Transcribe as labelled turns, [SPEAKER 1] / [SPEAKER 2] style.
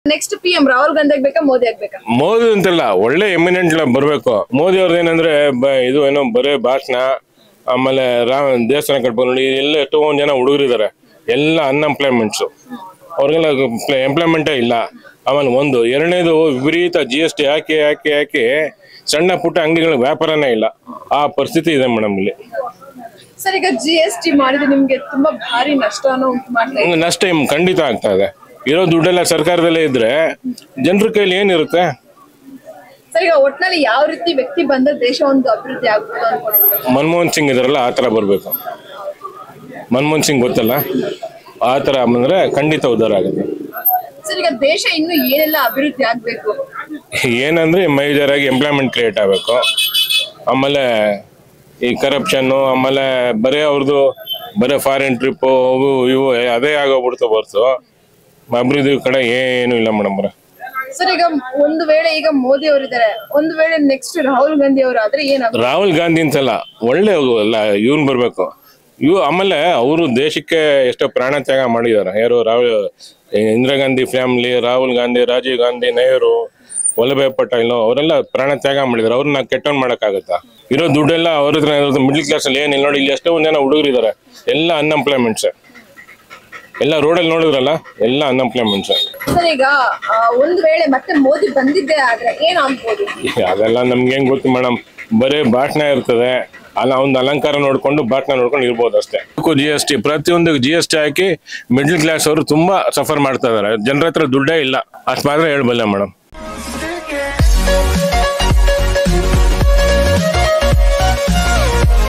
[SPEAKER 1] Next P M Rahul Gandhi ಆಗ್ಬೇಕಾ ಮೋದಿ ಆಗ್ಬೇಕಾ
[SPEAKER 2] ಮೋದಿ ಅಂತಲ್ಲ ಒಳ್ಳೆ ಎಮಿನೆಂಟ್ ಬರ್ಬೇಕು ಮೋದಿ ಅವ್ರದ್ದು ಏನಂದ್ರೆ ಬ- ಇದು ಏನೋ ಬರೇ ಭಾಷಣ ಆಮೇಲೆ ರಾಮ ದೇವಸ್ಥಾನ ಕಟ್ಬೋದು ನೋಡಿ ಎಲ್ಲ ಎಷ್ಟೊಂದು ಜನ ಹುಡುಗರಿದ್ದಾರೆ ಎಲ್ಲ ಅನ್ಎಂಪ್ಲಾಯ್ಮೆಂಟ್ಸು ಅವ್ರಿಗೆಲ್ಲ ಎಂಪ್ಲಾಯ್ಮೆಂಟೇ ಇಲ್ಲ ಆಮೇಲೆ ಒಂದು ಎರಡನೇದು ವಿಪರೀತ ಜಿ ಎಸ್ ಟಿ ಹಾಕಿ ಹಾಕಿ ಹಾಕಿ ಸಣ್ಣ ಪುಟ್ಟ ಅಂಗಡಿಗಳ ವ್ಯಾಪಾರನೇ ಇಲ್ಲ ಆ ಪರಿಸ್ಥಿತಿ ಇದೆ ಮೇಡಮ್ ಇಲ್ಲಿ
[SPEAKER 1] ಸರ್ ಈಗ ಜಿ ಎಸ್ ಟಿ ಮಾಡಿದ್ರೆ ನಿಮ್ಗೆ ತುಂಬಾ ಭಾರಿ ನಷ್ಟವನ್ನು ಉಂಟು ಮಾಡ್ತಾ ಇದೆ.
[SPEAKER 2] ಒಂದು ನಷ್ಟ ಇಮ್ ಖಂಡಿತ ಆಗ್ತಾ ಇದೆ ಇರೋ ದುಡ್ಡೆಲ್ಲ ಸರ್ಕಾರದಲ್ಲೇ ಇದ್ರೆ ಜನರ ಕೈಲಿ ಏನಿರುತ್ತೆ
[SPEAKER 1] ಸರ್ ಈಗ ಒಟ್ನಲ್ಲಿ ಯಾವ ರೀತಿ ವ್ಯಕ್ತಿ ಬಂದ್ರೆ ದೇಶ ಒಂದು ಅಭಿವೃದ್ಧಿ ಆಗ್ಬೋದು ಅನ್ಕೊಂಡಿದ್ದೀರಾ
[SPEAKER 2] ಮನಮೋಹನ್ ಸಿಂಗ್ ಇದಾರಲ್ಲ ಆ ಥರ ಬರಬೇಕು ಮನಮೋಹನ್ ಸಿಂಗ್ ಗೊತ್ತಲ್ಲ ಆ ಥರ ಬಂದರೆ ಖಂಡಿತ ಉದ್ಧಾರ ಆಗುತ್ತೆ
[SPEAKER 1] ಸರ್ ಈಗ ದೇಶ ಇನ್ನು ಏನೆಲ್ಲ ಅಭಿವೃದ್ಧಿ ಆಗ್ಬೇಕು
[SPEAKER 2] ಏನಂದ್ರೆ ಮೇಜರ್ ಆಗಿ ಎಂಪ್ಲಾಯ್ಮೆಂಟ್ ಕ್ರಿಯೇಟ್ ಆಗಬೇಕು ಆಮೇಲೆ ಈ ಕರಪ್ಷನ್ನು ಆಮೇಲೆ ಬರೀ ಅವ್ರದ್ದು ಬರೀ ಫಾರಿನ್ ಟ್ರಿಪ್ಪು ಅವು ಇವು ಅದೇ ಆಗೋಗ್ಬಿಡ್ತು ಹೊರ್ತು ಅಭಿವೃದ್ಧಿ ಕಡೆ ಏನೂ ಇಲ್ಲ ಮೇಡಮ್
[SPEAKER 1] ಸರ್ ಈಗ ಒಂದು ವೇಳೆ ಈಗ ಮೋದಿ ಅವರಿದ್ದಾರೆ ಒಂದು ವೇಳೆ ನೆಕ್ಸ್ಟ್ ರಾಹುಲ್ ಗಾಂಧಿ ಅವರು ಆದ್ರೆ ಏನಾಗುತ್ತೆ
[SPEAKER 2] ರಾಹುಲ್ ಗಾಂಧಿ ಅಂತಲ್ಲ ಒಳ್ಳೆ ಅಲ್ಲ ಇವ್ನು ಬರಬೇಕು ಇವು ಆಮೇಲೆ ಅವರು ದೇಶಕ್ಕೆ ಎಷ್ಟೋ ಪ್ರಾಣ ತ್ಯಾಗ ಮಾಡಿದ್ದಾರೆ ಯಾರು ರಾಹುಲ್ ಇಂದಿರಾ ಗಾಂಧಿ ಫ್ಯಾಮಿಲಿ ರಾಹುಲ್ ಗಾಂಧಿ ರಾಜೀವ್ ಗಾಂಧಿ ನೆಹರು ವಲ್ಲಭಾಯ್ ಪಟೇಲ್ ಅವರೆಲ್ಲ ಪ್ರಾಣ ತ್ಯಾಗ ಮಾಡಿದ್ದಾರೆ ಅವ್ರನ್ನ ಕೆಟ್ಟವನ್ ಮಾಡೋಕ್ಕಾಗತ್ತಾ ಇರೋ ದುಡ್ಡೆಲ್ಲ ಅವ್ರ ಹತ್ರ ಇರೋದು ಮಿಡ್ಲ್ ಕ್ಲಾಸ್ ಅಲ್ಲಿ ಏನಿಲ್ಲ ನೋಡಿ ಇಲ್ಲಿ ಎಷ್ಟೋ ಜನ ಹುಡುಗರಿದ್ದಾರೆ ಎಲ್ಲ ಅನ್ಎಂಪ್ಲಾಯ್ಮೆಂಟ್ಸ್ ಎಲ್ಲ ರೋಡಲ್ಲಿ ನೋಡಿದ್ರಲ್ಲ ಎಲ್ಲ ಅನ್ಎಂಪ್ಲಾಯ್ಮೆಂಟ್ಸ್
[SPEAKER 1] ಸರ್ ಈಗ ಆ, ಒಂದು ವೇಳೆ ಮತ್ತೆ ಮೋದಿ ಬಂದಿದ್ದೇ ಆದ್ರೆ ಏನ್ ಆಗ್ಬೋದು
[SPEAKER 2] ಅದೆಲ್ಲ ನಮ್ಗೆ ಹೆಂಗ್ ಗೊತ್ತು ಮೇಡಮ್ ಬರೀ ಭಾಷಣ ಇರ್ತದೆ ಅಲ್ಲ ಒಂದು ಅಲಂಕಾರ ನೋಡ್ಕೊಂಡು ಭಾಷಣ ನೋಡ್ಕೊಂಡು ಇರ್ಬೋದು ಅಷ್ಟೇ ಜಿ ಎಸ್ ಟಿ ಪ್ರತಿಯೊಂದು ಜಿ ಎಸ್ ಟಿ ಹಾಕಿ ಮಿಡ್ಲ್ ಕ್ಲಾಸ್ ಅವರು ತುಂಬಾ ಸಫರ್ ಮಾಡ್ತಾ ಇದಾರೆ ಜನರ ಹತ್ರ ದುಡ್ಡೇ ಇಲ್ಲ ಅಷ್ಟು ಮಾತ್ರ ಹೇಳ್ಬಲ್ಲೆ ಮೇಡಮ್